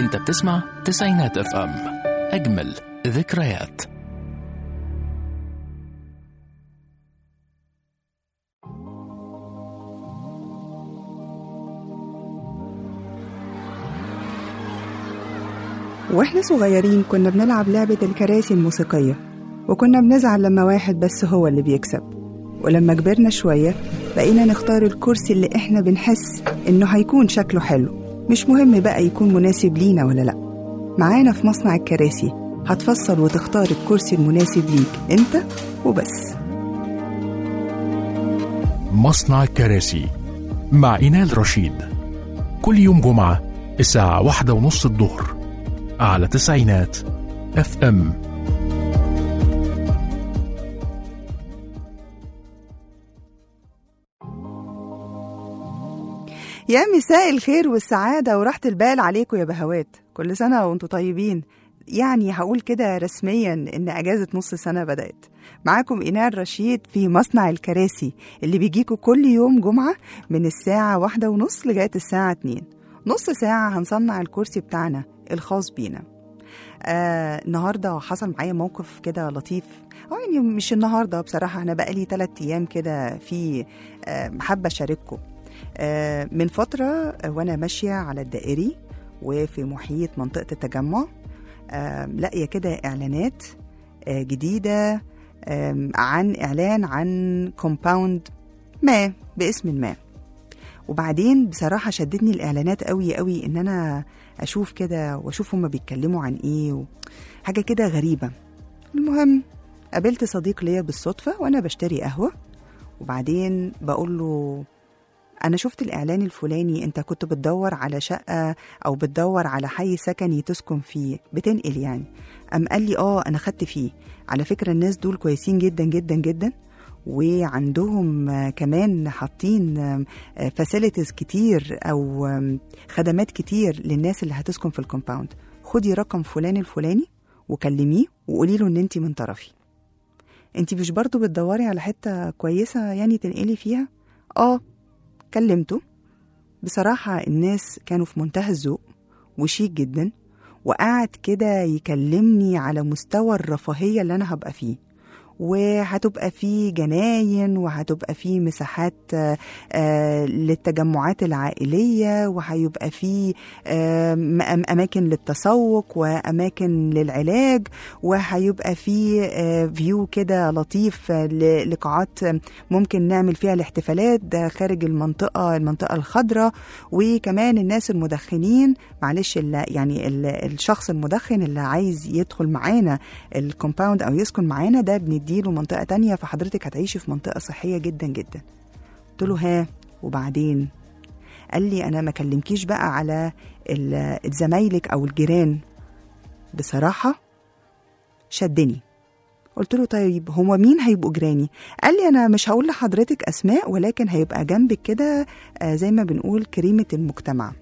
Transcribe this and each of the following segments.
انت بتسمع تسعينات اف ام اجمل ذكريات واحنا صغيرين كنا بنلعب لعبة الكراسي الموسيقية وكنا بنزعل لما واحد بس هو اللي بيكسب ولما كبرنا شوية بقينا نختار الكرسي اللي احنا بنحس انه هيكون شكله حلو مش مهم بقى يكون مناسب لينا ولا لأ معانا في مصنع الكراسي هتفصل وتختار الكرسي المناسب ليك انت وبس مصنع الكراسي مع إينال رشيد كل يوم جمعة الساعة واحدة ونص الظهر على تسعينات اف ام يا مساء الخير والسعادة وراحة البال عليكم يا بهوات كل سنة وانتم طيبين يعني هقول كده رسميا ان اجازة نص سنة بدأت معاكم اينار رشيد في مصنع الكراسي اللي بيجيكوا كل يوم جمعة من الساعة واحدة ونص لغاية الساعة اتنين نص ساعة هنصنع الكرسي بتاعنا الخاص بينا آه النهارده حصل معايا موقف كده لطيف اه يعني مش النهارده بصراحه انا بقالي تلات ايام كده في آه حابه اشارككم آه من فتره آه، وانا ماشيه على الدائري وفي محيط منطقه التجمع آه لاقيه كده اعلانات آه جديده آه عن اعلان عن كومباوند ما باسم ما وبعدين بصراحه شدتني الاعلانات قوي قوي ان انا اشوف كده واشوف هما بيتكلموا عن ايه و... حاجه كده غريبه المهم قابلت صديق ليا بالصدفه وانا بشتري قهوه وبعدين بقول له انا شفت الاعلان الفلاني انت كنت بتدور على شقه او بتدور على حي سكني تسكن فيه بتنقل يعني ام قال لي اه انا خدت فيه على فكره الناس دول كويسين جدا جدا جدا وعندهم آه، كمان حاطين فاسيلتيز كتير او آم، خدمات كتير للناس اللي هتسكن في الكومباوند خدي رقم فلان الفلاني وكلميه وقولي له ان انت من طرفي انت مش برضو بتدوري على حته كويسه يعني تنقلي فيها اه كلمته بصراحه الناس كانوا في منتهى الذوق وشيك جدا وقعد كده يكلمني على مستوى الرفاهيه اللي انا هبقى فيه وهتبقى في جناين وهتبقى في مساحات آه، آه، للتجمعات العائلية وهيبقى في آه، م- أماكن للتسوق وأماكن للعلاج وهيبقى في آه، فيو كده لطيف آه، ل- لقاعات ممكن نعمل فيها الاحتفالات ده خارج المنطقة المنطقة الخضراء وكمان الناس المدخنين معلش ال- يعني ال- الشخص المدخن اللي عايز يدخل معانا الكومباوند او يسكن معانا ده بنديله منطقه تانية فحضرتك هتعيشي في منطقه صحيه جدا جدا قلت له ها وبعدين قال لي انا ما كلمكيش بقى على ال- زمايلك او الجيران بصراحه شدني قلت له طيب هو مين هيبقوا جيراني قال لي انا مش هقول لحضرتك اسماء ولكن هيبقى جنبك كده آه، زي ما بنقول كريمه المجتمع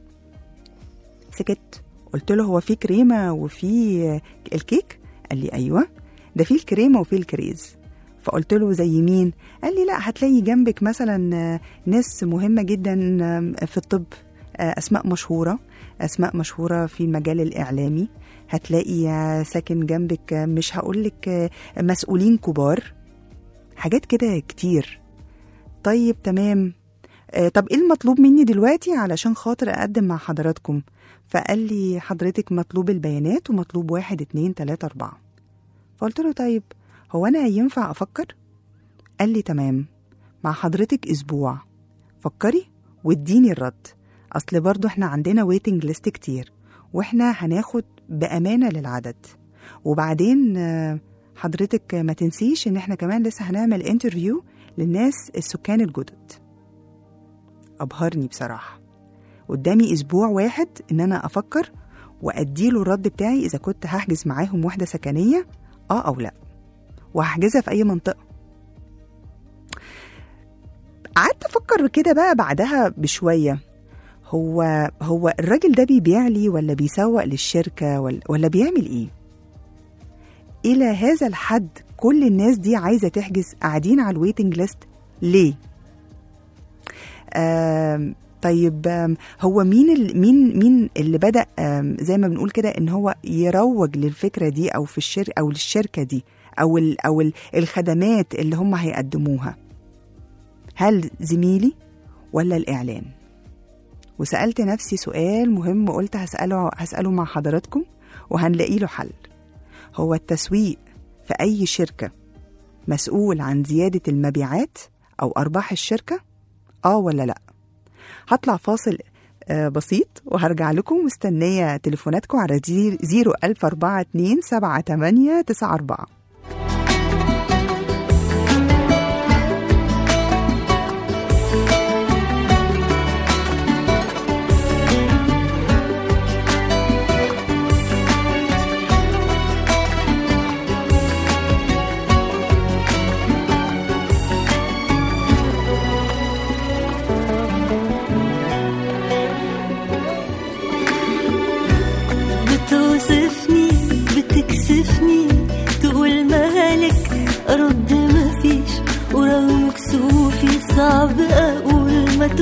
سكت قلت له هو في كريمه وفي آه، الكيك قال لي ايوه ده في الكريمه وفي الكريز فقلت له زي مين قال لي لا هتلاقي جنبك مثلا آه، ناس مهمه جدا آه، في الطب آه، اسماء مشهوره اسماء مشهوره في المجال الاعلامي هتلاقي آه، ساكن جنبك آه، مش هقولك آه، مسؤولين كبار حاجات كده كتير طيب تمام آه، طب ايه المطلوب مني دلوقتي علشان خاطر اقدم مع حضراتكم فقال لي حضرتك مطلوب البيانات ومطلوب واحد اتنين تلاتة اربعة فقلت له طيب هو انا ينفع افكر قال لي تمام مع حضرتك اسبوع فكري واديني الرد اصل برضو احنا عندنا ويتنج ليست كتير واحنا هناخد بامانه للعدد وبعدين آه، حضرتك ما تنسيش ان احنا كمان لسه هنعمل انترفيو للناس السكان الجدد ابهرني بصراحه قدامي اسبوع واحد ان انا افكر واديله الرد بتاعي اذا كنت هحجز معاهم وحده سكنيه اه او لا وهحجزها في اي منطقه قعدت افكر كده بقى بعدها بشويه هو هو الراجل ده بيبيع لي ولا بيسوق للشركه ولا, ولا بيعمل ايه الى هذا الحد كل الناس دي عايزه تحجز قاعدين على الويتنج ليست ليه آم، طيب آم، هو مين ال- مين مين اللي بدا آم، زي ما بنقول كده ان هو يروج للفكره دي او في الشر او للشركه دي او ال او ال الخدمات اللي هم هيقدموها هل زميلي ولا الاعلان وسالت نفسي سؤال مهم قلت هساله هساله مع حضراتكم وهنلاقي له حل هو التسويق في اي شركه مسؤول عن زياده المبيعات او ارباح الشركه اه ولا لا هطلع فاصل آه، بسيط وهرجع لكم مستنية تليفوناتكم على زيرو ألف أربعة اتنين سبعة تمانية تسعة أربعة بتوصفني بتكسفني تقول مالك رد مفيش ورغم كسوفي صعب اقول ما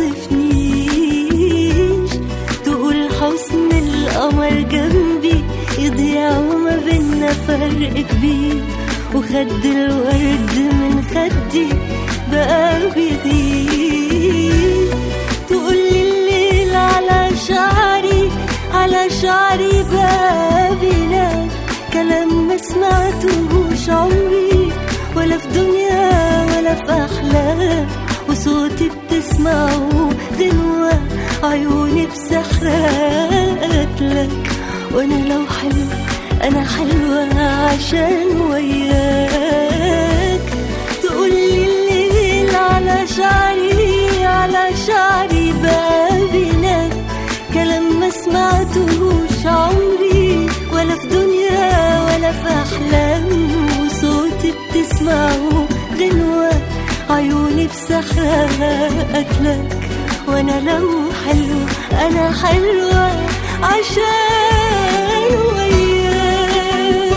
توصفنيش تقول حسن القمر جنبي يضيع وما بينا فرق كبير وخد الورد من خدي بقى بيغيب تقولي الليل على شعري على شعري بابنا كلام ما سمعتهوش عمري ولا في دنيا ولا في أحلام وصوتي بتسمعه غنوة عيوني بسحرات لك وأنا لو حلو أنا حلوة عشان وياك تقولي الليل على شعري على شعري بابنا كلام ما سمعتهوش عمري ولا في دنيا ولا في أحلام وصوتي بتسمعه غنوة عيوني بسحرها أكلك وأنا لو حلو أنا حلوة عشان وياك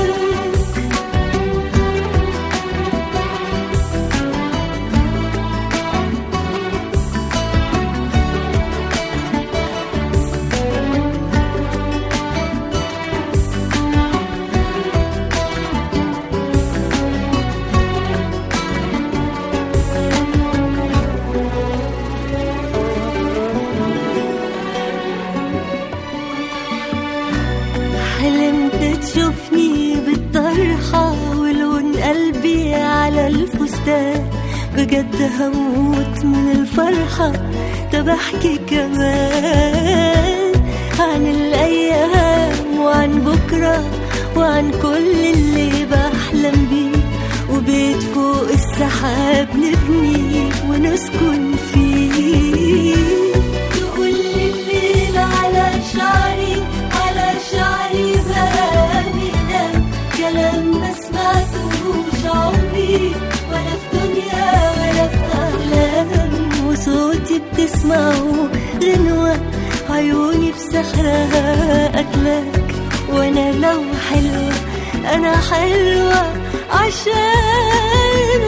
حلمت تشوفني بالطرحة ولون قلبي على الفستان بجد هموت من الفرحة طب احكي كمان عن الأيام وعن بكرة وعن كل اللي بحلم بيه وبيت فوق السحاب نبني ونسكن فيه تقولي الليل على شعري على شعري بامنا كلام ما سمعتهوش عمري ولا في دنيا ولا في أحلام وصوتي بتسمعه غنوة عيوني بسحرها أكلك وأنا لو حلوة أنا حلوة عشان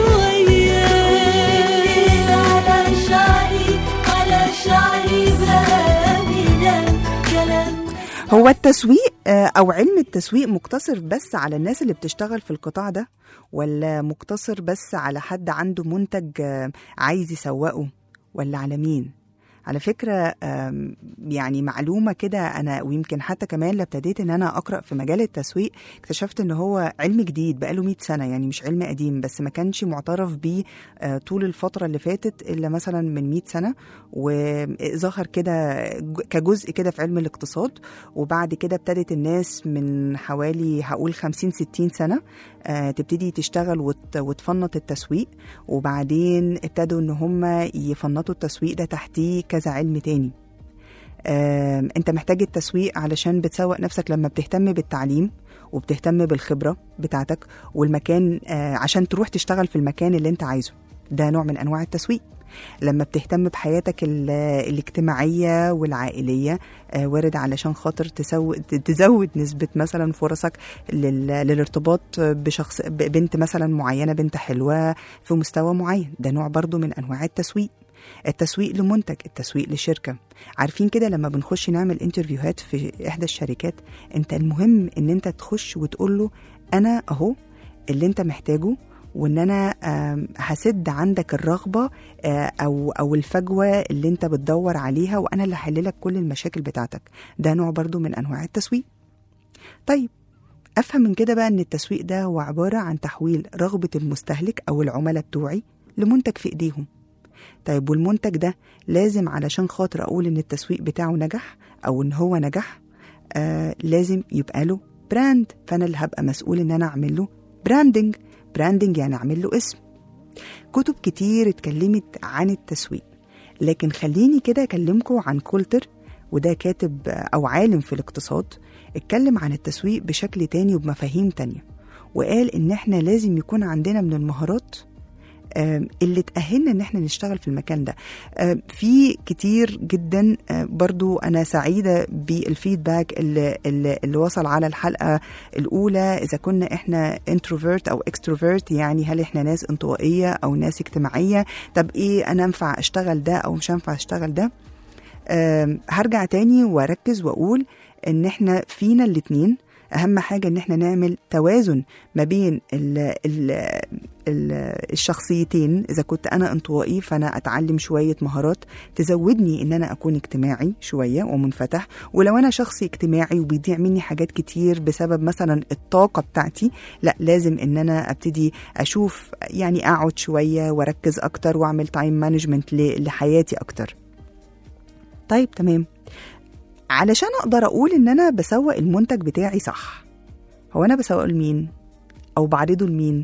وياك على شعري على شعري بامنا كلام هو التسويق آه، أو علم التسويق مقتصر بس على الناس اللي بتشتغل في القطاع ده ولا مقتصر بس على حد عنده منتج آه، عايز يسوقه ولا على مين على فكرة آم، يعني معلومة كده أنا ويمكن حتى كمان لما ابتديت إن أنا أقرأ في مجال التسويق اكتشفت إن هو علم جديد بقاله 100 سنة يعني مش علم قديم بس ما كانش معترف بيه آه، طول الفترة اللي فاتت إلا مثلا من 100 سنة وظهر كده ج- كجزء كده في علم الاقتصاد وبعد كده ابتدت الناس من حوالي هقول 50 60 سنة آه، تبتدي تشتغل وت- وتفنط التسويق وبعدين ابتدوا ان هم يفنطوا التسويق ده تحتيه كذا علم تاني آم، انت محتاج التسويق علشان بتسوق نفسك لما بتهتم بالتعليم وبتهتم بالخبرة بتاعتك والمكان آه، عشان تروح تشتغل في المكان اللي انت عايزه ده نوع من انواع التسويق لما بتهتم بحياتك ال- الاجتماعية والعائلية آه، وارد علشان خاطر تسو... تزود نسبة مثلا فرصك لل... للارتباط بشخص ب- بنت مثلا معينة بنت حلوة في مستوى معين ده نوع برضو من أنواع التسويق التسويق لمنتج التسويق لشركة عارفين كده لما بنخش نعمل انترفيوهات في إحدى الشركات أنت المهم أن أنت تخش وتقول له أنا أهو اللي أنت محتاجه وان انا آم، هسد عندك الرغبه آه، او او الفجوه اللي انت بتدور عليها وانا اللي هحل لك كل المشاكل بتاعتك ده نوع برضو من انواع التسويق طيب افهم من كده بقى ان التسويق ده هو عباره عن تحويل رغبه المستهلك او العملاء بتوعي لمنتج في ايديهم طيب والمنتج ده لازم علشان خاطر اقول ان التسويق بتاعه نجح او ان هو نجح آه لازم يبقى له براند فانا اللي هبقى مسؤول ان انا اعمل له براندنج براندنج يعني اعمل له اسم كتب كتير اتكلمت عن التسويق لكن خليني كده اكلمكم عن كولتر وده كاتب او عالم في الاقتصاد اتكلم عن التسويق بشكل تاني وبمفاهيم تانية وقال ان احنا لازم يكون عندنا من المهارات آم، اللي تأهلنا ان احنا نشتغل في المكان ده آم، في كتير جدا آه، برضو انا سعيدة بالفيدباك اللي, اللي, اللي وصل على الحلقة الاولى اذا كنا احنا انتروفيرت او اكستروفيرت يعني هل احنا ناس انطوائية او ناس اجتماعية طب ايه انا انفع اشتغل ده او مش هنفع اشتغل ده آم، هرجع تاني واركز واقول ان احنا فينا الاتنين اهم حاجه ان احنا نعمل توازن ما بين ال ال ال الشخصيتين اذا كنت انا انطوائي فانا اتعلم شويه مهارات تزودني ان انا اكون اجتماعي شويه ومنفتح ولو انا شخص اجتماعي وبيضيع مني حاجات كتير بسبب مثلا الطاقه بتاعتي لا لازم ان انا ابتدي اشوف يعني اقعد شويه واركز اكتر واعمل تايم مانجمنت لحياتي اكتر طيب تمام علشان اقدر اقول ان انا بسوق المنتج بتاعي صح هو انا بسوقه لمين او بعرضه لمين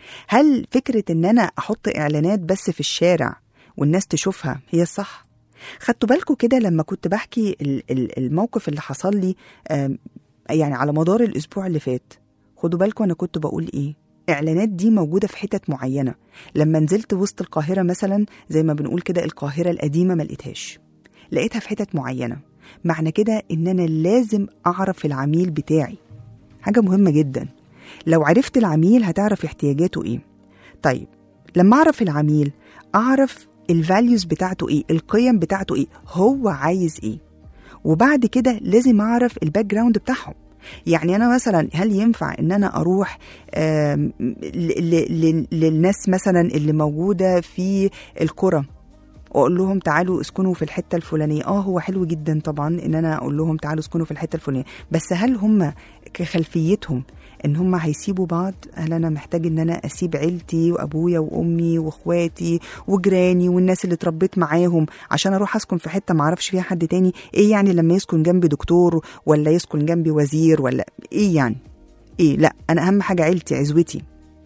هل فكره ان انا احط اعلانات بس في الشارع والناس تشوفها هي الصح خدتوا بالكم كده لما كنت بحكي ال- ال- الموقف اللي حصل لي آم، يعني على مدار الاسبوع اللي فات خدوا بالكم انا كنت بقول ايه اعلانات دي موجوده في حتت معينه لما نزلت وسط القاهره مثلا زي ما بنقول كده القاهره القديمه ما لقيتهاش لقيتها في حتت معينه معنى كده ان انا لازم اعرف العميل بتاعي حاجه مهمه جدا لو عرفت العميل هتعرف احتياجاته ايه طيب لما اعرف العميل اعرف الفاليوز بتاعته ايه القيم بتاعته ايه هو عايز ايه وبعد كده لازم اعرف الباك جراوند بتاعهم يعني انا مثلا هل ينفع ان انا اروح آم، ل- ل- ل- للناس مثلا اللي موجوده في القرى واقول لهم تعالوا اسكنوا في الحته الفلانيه اه هو حلو جدا طبعا ان انا اقول لهم تعالوا اسكنوا في الحته الفلانيه بس هل هم كخلفيتهم ان هم هيسيبوا بعض هل انا محتاج ان انا اسيب عيلتي وابويا وامي واخواتي وجيراني والناس اللي اتربيت معاهم عشان اروح اسكن في حته ما اعرفش فيها حد تاني ايه يعني لما يسكن جنبي دكتور ولا يسكن جنبي وزير ولا ايه يعني ايه لا انا اهم حاجه عيلتي عزوتي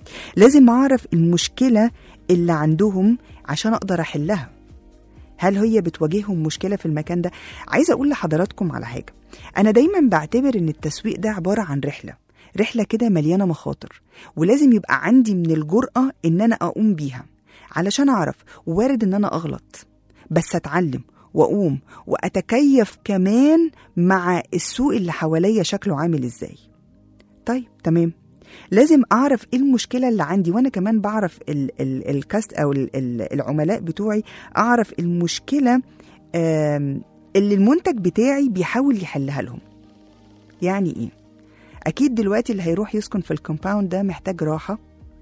لازم اعرف المشكله اللي عندهم عشان اقدر احلها هل هي بتواجههم مشكله في المكان ده عايزه اقول لحضراتكم على حاجه انا دايما بعتبر ان التسويق ده عباره عن رحله رحله كده مليانه مخاطر ولازم يبقى عندي من الجرأه ان انا اقوم بيها علشان اعرف وارد ان انا اغلط بس اتعلم واقوم واتكيف كمان مع السوق اللي حواليا شكله عامل ازاي طيب تمام لازم اعرف ايه المشكله اللي عندي وانا كمان بعرف ال ال الكاست او ال ال العملاء بتوعي اعرف المشكله آم، اللي المنتج بتاعي بيحاول يحلها لهم يعني ايه اكيد دلوقتي اللي هيروح يسكن في الكومباوند ده محتاج راحه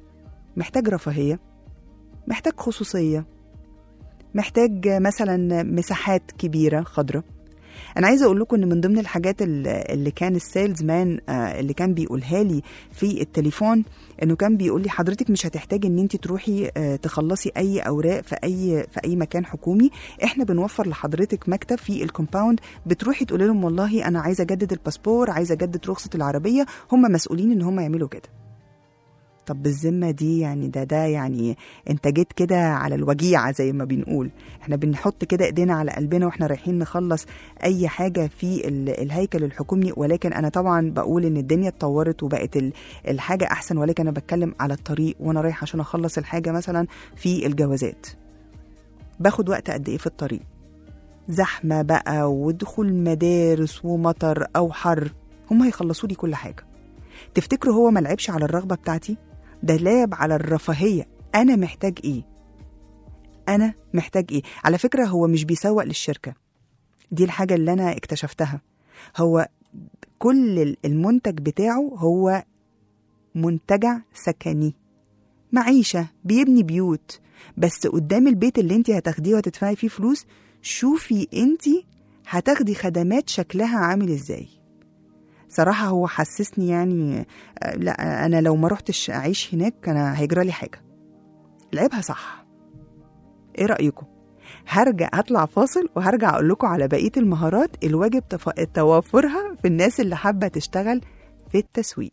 محتاج رفاهيه محتاج خصوصيه محتاج مثلا مساحات كبيره خضراء انا عايزه اقول لكم ان من ضمن الحاجات اللي اللي كان السيلز مان آه، اللي كان بيقولها لي في التليفون انه كان بيقول لي حضرتك مش هتحتاجي ان انت تروحي آه، تخلصي اي اوراق في اي في اي مكان حكومي احنا بنوفر لحضرتك مكتب في الكومباوند بتروحي تقولي لهم والله انا عايزه اجدد الباسبور عايزه اجدد رخصه العربيه هم مسؤولين ان هم يعملوا كده طب بالذمة دي يعني ده ده يعني انت جيت كده على الوجيعة زي ما بنقول احنا بنحط كده ايدينا على قلبنا واحنا رايحين نخلص اي حاجة في ال- الهيكل الحكومي ولكن انا طبعا بقول ان الدنيا اتطورت وبقت ال- الحاجة احسن ولكن انا بتكلم على الطريق وانا رايح عشان اخلص الحاجة مثلا في الجوازات باخد وقت قد ايه في الطريق زحمة بقى ودخول مدارس ومطر او حر هم هيخلصوا لي كل حاجة تفتكروا هو ما لعبش على الرغبة بتاعتي ده لعب على الرفاهية أنا محتاج إيه انا محتاج ايه على فكره هو مش بيسوق للشركه دي الحاجه اللي انا اكتشفتها هو كل ال- المنتج بتاعه هو منتجع سكني معيشة بيبني بيوت بس قدام البيت اللي انت هتاخديه وهتدفعي فيه فلوس شوفي انت هتاخدي خدمات شكلها عامل ازاي صراحة هو حسسني يعني آه، لا انا لو ما رحتش اعيش هناك انا هيجرى لي حاجة لعبها صح ايه رأيكم هرجع هطلع فاصل وهرجع اقول لكم على بقية المهارات الواجب تف- توافرها في الناس اللي حابة تشتغل في التسويق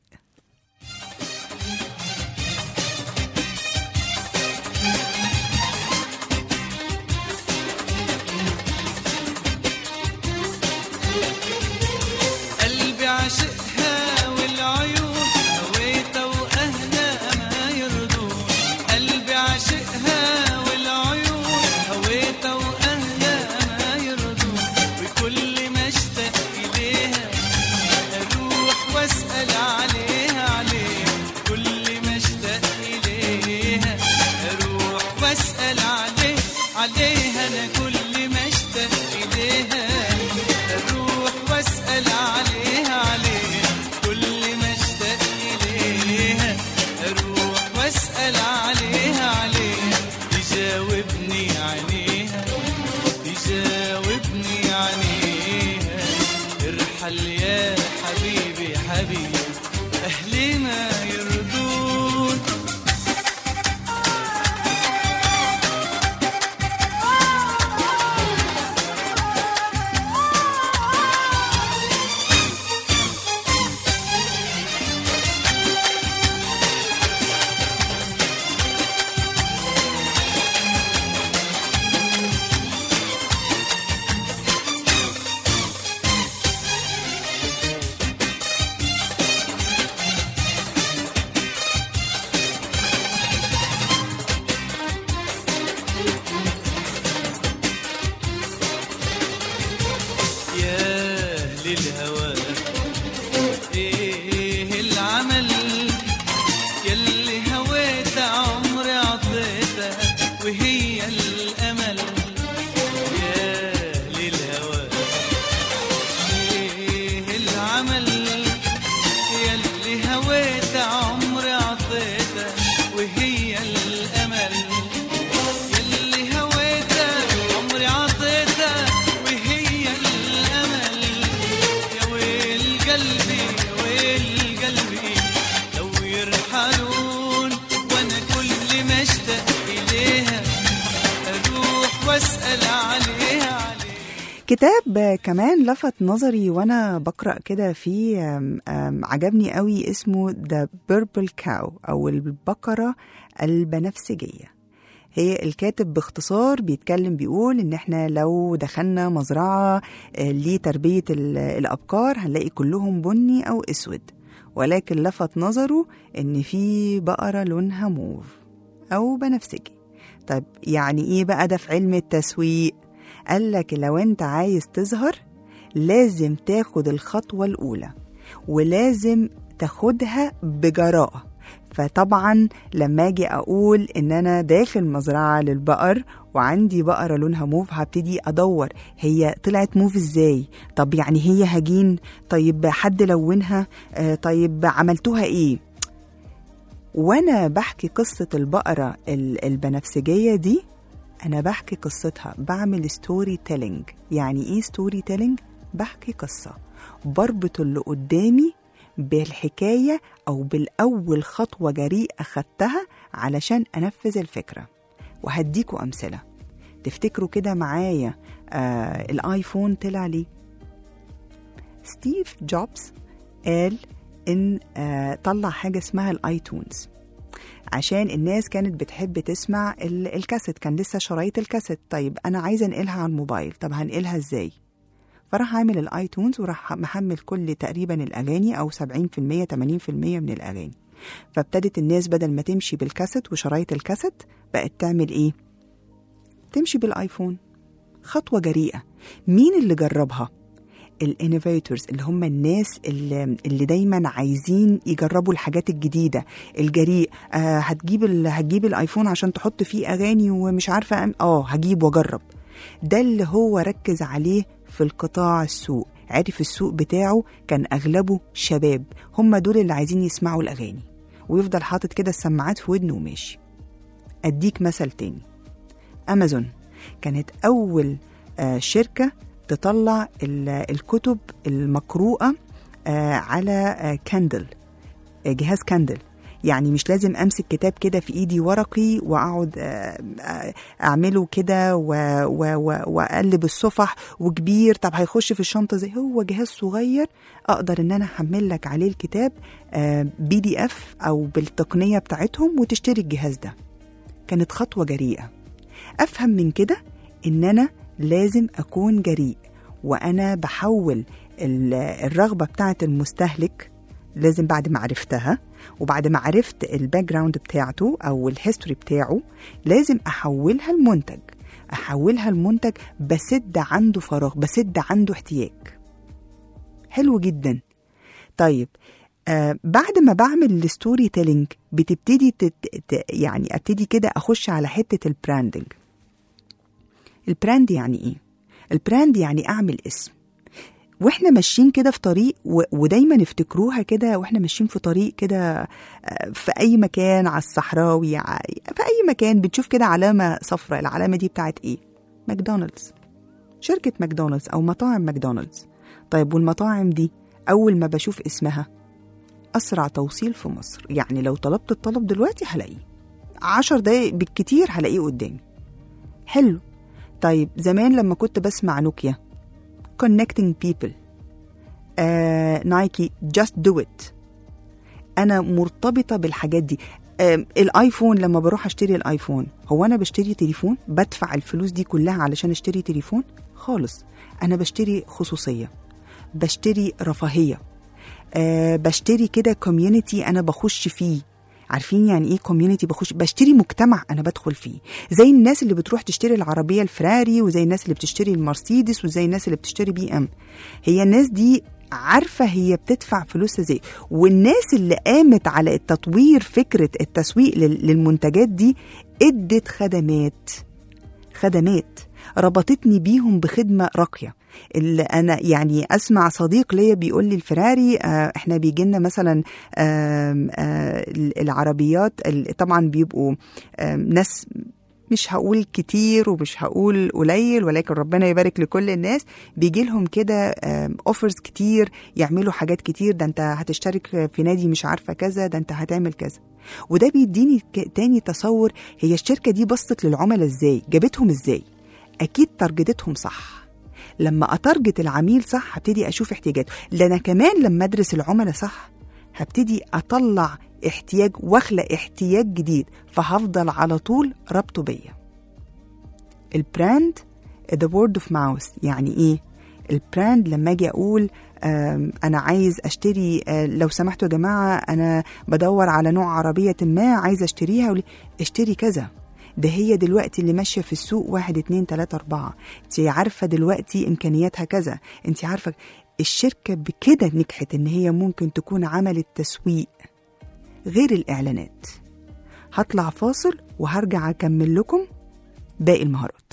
قلبي عاشقها والعيون هويتها واهلها ما يرضون قلبي عاشقها والعيون هويتها واهلها ما يرضون وكل ما اشتاق اليها اروح واسال عليها عليها كل ما اشتاق اليها اروح واسال عليه عليها انا كل ما اشتاق اليها اروح واسال عليها عليها كل ما اشتاق اليها اروح واسال عليها عليها تجاوبني عليها تجاوبني عليها ارحل يا حبيبي حبيبي اهلي ما يرضون يا أهل الهوى إيه العمل يلي هويت عمري عطيتها وهي الأمل يا أهل الهوى إيه العمل يلي هويت عمري عطيتها وهي الأمل يلي هويتها عمري عطيتها وهي الامل يا ويل قلبي يا ويل قلبي لو يرحلون وانا كل ما اشتاق اليها اروح واسال عليها عليها كتاب كمان لفت نظري وانا بقرا كده في أم، أم، عجبني قوي اسمه ذا بيربل كاو او البقره البنفسجيه هي الكاتب باختصار بيتكلم بيقول ان احنا لو دخلنا مزرعه آه، لتربيه ال- الابقار هنلاقي كلهم بني او اسود ولكن لفت نظره ان في بقره لونها موف او بنفسجي طب يعني ايه بقى ده في علم التسويق قال لك لو انت عايز تظهر لازم تاخد الخطوة الأولى ولازم تاخدها بجراءة فطبعا لما اجي اقول ان انا داخل مزرعه للبقر وعندي بقره لونها موف هبتدي ادور هي طلعت موف ازاي طب يعني هي هجين طيب حد لونها آه، طيب عملتوها ايه وانا بحكي قصه البقره ال- البنفسجيه دي انا بحكي قصتها بعمل ستوري تيلينج يعني ايه ستوري تيلينج بحكي قصه بربط اللي قدامي بالحكايه او بالاول خطوه جريئه خدتها علشان انفذ الفكره وهديكوا امثله تفتكروا كده معايا آه الايفون طلع ليه ستيف جوبز قال ان آه طلع حاجه اسمها الايتونز عشان الناس كانت بتحب تسمع ال- الكاسيت كان لسه شرايط الكاسيت طيب انا عايزه انقلها على الموبايل طب هنقلها ازاي فراح عامل الايتونز وراح محمل كل تقريبا الاغاني او 70% 80% من الاغاني فابتدت الناس بدل ما تمشي بالكاسيت وشرايط الكاسيت بقت تعمل ايه تمشي بالايفون خطوه جريئه مين اللي جربها الانوفيتورز اللي هم الناس اللي, اللي دايما عايزين يجربوا الحاجات الجديده الجريء آه هتجيب ال... هتجيب الايفون عشان تحط فيه اغاني ومش عارفه أم- اه هجيب واجرب ده اللي هو ركز عليه في القطاع السوق عرف السوق بتاعه كان اغلبه شباب هم دول اللي عايزين يسمعوا الاغاني ويفضل حاطط كده السماعات في ودنه وماشي اديك مثل تاني امازون كانت اول آه، شركه تطلع ال- الكتب المقروءه آه، على آه، كاندل آه، جهاز كاندل يعني مش لازم امسك كتاب كده في ايدي ورقي واقعد آه، آه، اعمله كده و- و- و- واقلب الصفح وكبير طب هيخش في الشنطه زي هو جهاز صغير اقدر ان انا احمل لك عليه الكتاب بي دي اف او بالتقنيه بتاعتهم وتشتري الجهاز ده كانت خطوه جريئه افهم من كده ان انا لازم اكون جريء وانا بحول ال- الرغبه بتاعه المستهلك لازم بعد ما عرفتها وبعد ما عرفت الباك جراوند بتاعته او الهيستوري بتاعه لازم احولها لمنتج احولها لمنتج بسد عنده فراغ بسد عنده احتياج حلو جدا طيب آه بعد ما بعمل الستوري تيلينج بتبتدي تت ت- يعني ابتدي كده اخش على حته البراندنج البراند يعني ايه البراند يعني اعمل اسم واحنا ماشيين كده في طريق و... ودايما افتكروها كده واحنا ماشيين في طريق كده آه، في اي مكان على الصحراوي ع- في اي مكان بتشوف كده علامه صفراء العلامه دي بتاعت ايه ماكدونالدز شركه ماكدونالدز او مطاعم ماكدونالدز طيب والمطاعم دي اول ما بشوف اسمها اسرع توصيل في مصر يعني لو طلبت الطلب دلوقتي هلاقيه عشر دقايق بالكتير هلاقيه قدامي حلو طيب زمان لما كنت بسمع نوكيا connecting people آه، نايكي just do it انا مرتبطه بالحاجات دي آه، الايفون لما بروح اشتري الايفون هو انا بشتري تليفون بدفع الفلوس دي كلها علشان اشتري تليفون خالص انا بشتري خصوصيه بشتري رفاهيه آه بشتري كده كوميونتي انا بخش فيه عارفين يعني ايه كوميونتي بخش بشتري مجتمع انا بدخل فيه زي الناس اللي بتروح تشتري العربيه الفراري وزي الناس اللي بتشتري المرسيدس وزي الناس اللي بتشتري بي ام هي الناس دي عارفه هي بتدفع فلوسها ازاي والناس اللي قامت على التطوير فكره التسويق لل- للمنتجات دي ادت خدمات خدمات ربطتني بيهم بخدمه راقيه اللي انا يعني اسمع صديق ليا بيقول لي الفراري آه احنا بيجي لنا مثلا آم، آه العربيات ال- طبعا بيبقوا آم، ناس مش هقول كتير ومش هقول قليل ولكن ربنا يبارك لكل الناس بيجي لهم كده اوفرز كتير يعملوا حاجات كتير ده انت هتشترك في نادي مش عارفه كذا ده انت هتعمل كذا وده بيديني ك- تاني تصور هي الشركه دي بصت للعملاء ازاي جابتهم ازاي اكيد تارجتتهم صح لما اتارجت العميل صح هبتدي اشوف احتياجاته ده انا كمان لما ادرس العملاء صح هبتدي اطلع احتياج واخلق احتياج جديد فهفضل على طول ربطه بيا البراند the word of mouth يعني ايه البراند لما اجي اقول آم، انا عايز اشتري آه، لو سمحتوا يا جماعه انا بدور على نوع عربيه ما عايز اشتريها ولي- اشتري كذا ده هي دلوقتي اللي ماشيه في السوق واحد اتنين تلاته اربعه انت عارفه دلوقتي امكانياتها كذا انت عارفه الشركه بكده نجحت ان هي ممكن تكون عملت تسويق غير الاعلانات هطلع فاصل وهرجع اكمل لكم باقي المهارات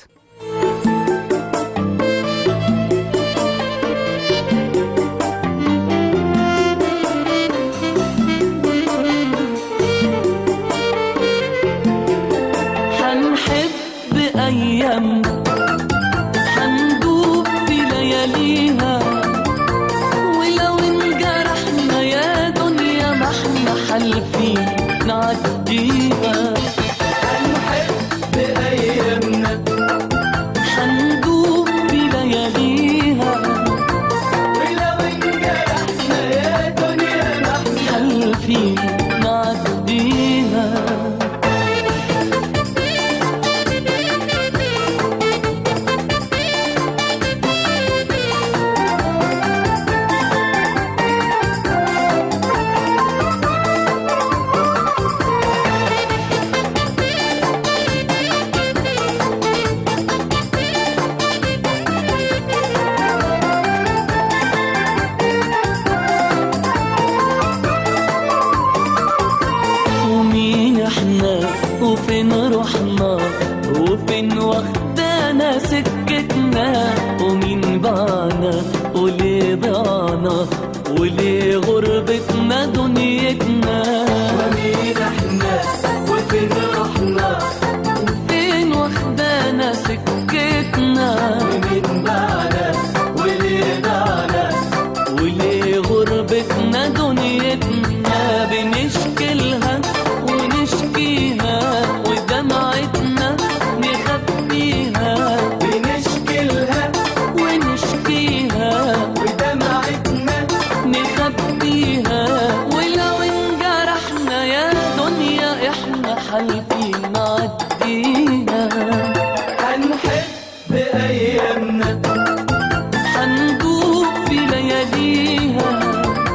حنحب أيامنا حندوب في لياليها ولو انجرحنا يا دنيا ما احنا حالفين نعديها حنحب أيامنا بعضنا وليه غربتنا دنيتنا ومين احنا وفين رحنا فين واخدانا سكتنا ومين معنا وليه معنا وليه غربتنا دنيتنا بنشكلها ونشكيها ودمعتنا نخبيها بنشكلها ونشكيها ودمعتنا نخبيها ولو انجرحنا يا دنيا احنا حالفين نعديها هنحب ايامنا هندوب في لياليها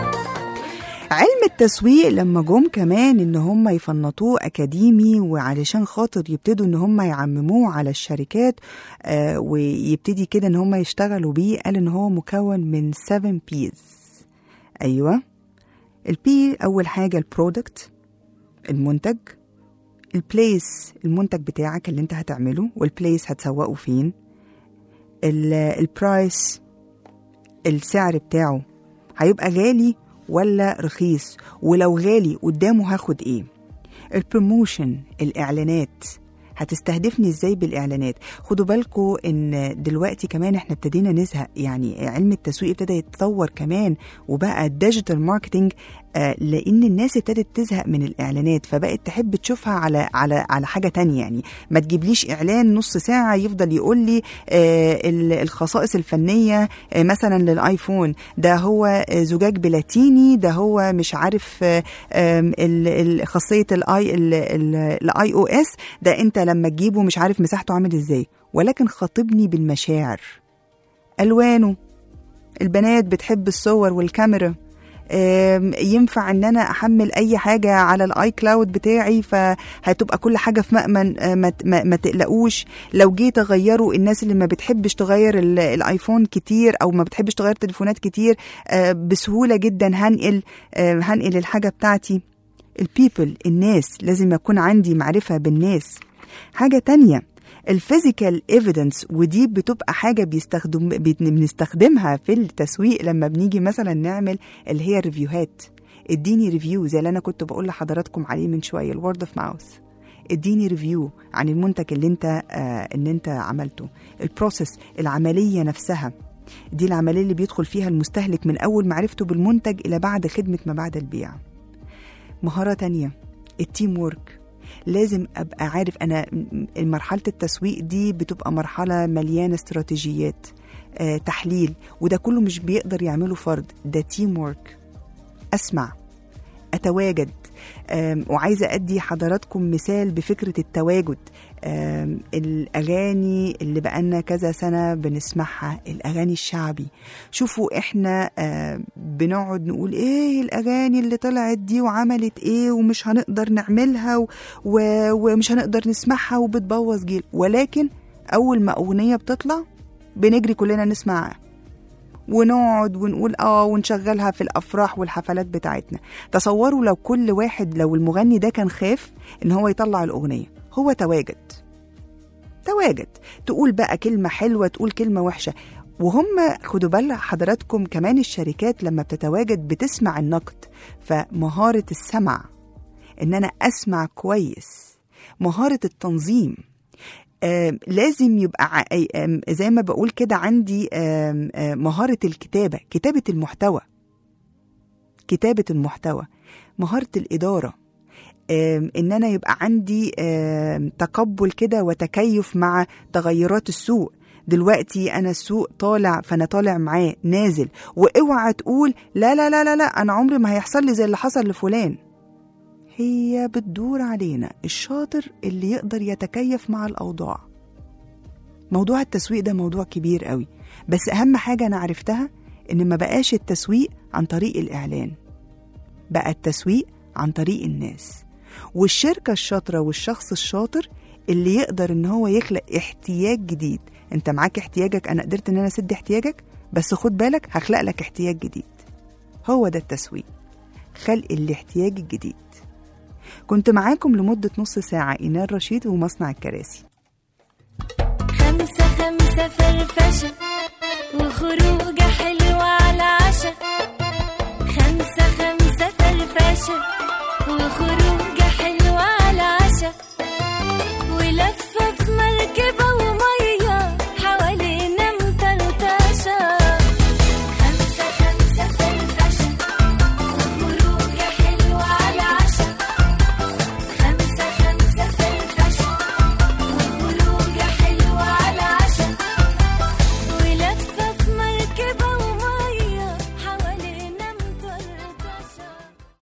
علم التسويق لما جم كمان ان هم يفنطوه اكاديمي وعلشان خاطر يبتدوا ان هم يعمموه على الشركات آه ويبتدي كده ان هم يشتغلوا بيه قال ان هو مكون من 7 بيز ايوه البي اول حاجه البرودكت المنتج البليس المنتج بتاعك اللي انت هتعمله والبليس هتسوقه فين ال- البرايس السعر بتاعه هيبقى غالي ولا رخيص ولو غالي قدامه هاخد ايه البروموشن الاعلانات هتستهدفني ازاي بالاعلانات خدوا بالكم ان دلوقتي كمان احنا ابتدينا نزهق يعني علم التسويق ابتدى يتطور كمان وبقى الديجيتال ماركتنج آه، لان الناس ابتدت تزهق من الاعلانات فبقت تحب تشوفها على على على حاجه تانية يعني ما تجيبليش اعلان نص ساعه يفضل يقول لي آه، ال- الخصائص الفنيه آه، مثلا للايفون ده هو آه، زجاج بلاتيني ده هو مش عارف آه، آم، ال- ال- خاصيه الاي الاي او اس ده انت لما تجيبه مش عارف مساحته عامل ازاي ولكن خاطبني بالمشاعر الوانه البنات بتحب الصور والكاميرا آم، ينفع ان انا احمل اي حاجه على الاي كلاود بتاعي فهتبقى كل حاجه في مأمن آه، ما ت- ما ما تقلقوش لو جيت اغيره الناس اللي ما بتحبش تغير ال- الايفون كتير او ما بتحبش تغير تليفونات كتير آه، بسهوله جدا هنقل آه، هنقل الحاجه بتاعتي البيبل الناس لازم يكون عندي معرفه بالناس حاجه تانية الفيزيكال ايفيدنس ودي بتبقى حاجه بيستخدم بت- بنستخدمها في التسويق لما بنيجي مثلا نعمل اللي هي ريفيوهات اديني ريفيو زي اللي انا كنت بقول لحضراتكم عليه من شويه الورد اوف ماوث اديني ريفيو عن المنتج اللي انت آه ان انت عملته البروسيس العمليه نفسها دي العمليه اللي بيدخل فيها المستهلك من اول معرفته بالمنتج الى بعد خدمه ما بعد البيع مهاره تانية التيم وورك لازم ابقى عارف انا م- مرحله التسويق دي بتبقى مرحله مليانه استراتيجيات آه، تحليل وده كله مش بيقدر يعمله فرد ده تيم وورك اسمع اتواجد آم، وعايزه ادي حضراتكم مثال بفكره التواجد آم، الاغاني اللي بقالنا كذا سنه بنسمعها الاغاني الشعبي شوفوا احنا آم، بنقعد نقول ايه الاغاني اللي طلعت دي وعملت ايه ومش هنقدر نعملها و... و... ومش هنقدر نسمعها وبتبوظ جيل ولكن اول ما اغنيه بتطلع بنجري كلنا نسمعها ونقعد ونقول اه ونشغلها في الافراح والحفلات بتاعتنا تصوروا لو كل واحد لو المغني ده كان خاف ان هو يطلع الاغنيه هو تواجد تواجد تقول بقى كلمه حلوه تقول كلمه وحشه وهم خدوا بال حضراتكم كمان الشركات لما بتتواجد بتسمع النقد فمهاره السمع ان انا اسمع كويس مهاره التنظيم آم، لازم يبقى ع- آم، زي ما بقول كده عندي آم، آم، مهارة الكتابة كتابة المحتوى كتابة المحتوى مهارة الإدارة آم، إن أنا يبقى عندي آم، تقبل كده وتكيف مع تغيرات السوق دلوقتي أنا السوق طالع فأنا طالع معاه نازل واوعى تقول لا لا لا لا لا أنا عمري ما هيحصل لي زي اللي حصل لفلان هي بتدور علينا الشاطر اللي يقدر يتكيف مع الأوضاع موضوع التسويق ده موضوع كبير قوي بس أهم حاجة أنا عرفتها إن ما بقاش التسويق عن طريق الإعلان بقى التسويق عن طريق الناس والشركة الشاطرة والشخص الشاطر اللي يقدر إن هو يخلق احتياج جديد أنت معاك احتياجك أنا قدرت إن أنا أسد احتياجك بس خد بالك هخلق لك احتياج جديد هو ده التسويق خلق الاحتياج الجديد كنت معاكم لمدة نص ساعة إينار رشيد ومصنع الكراسي خمسة خمسة فرفشة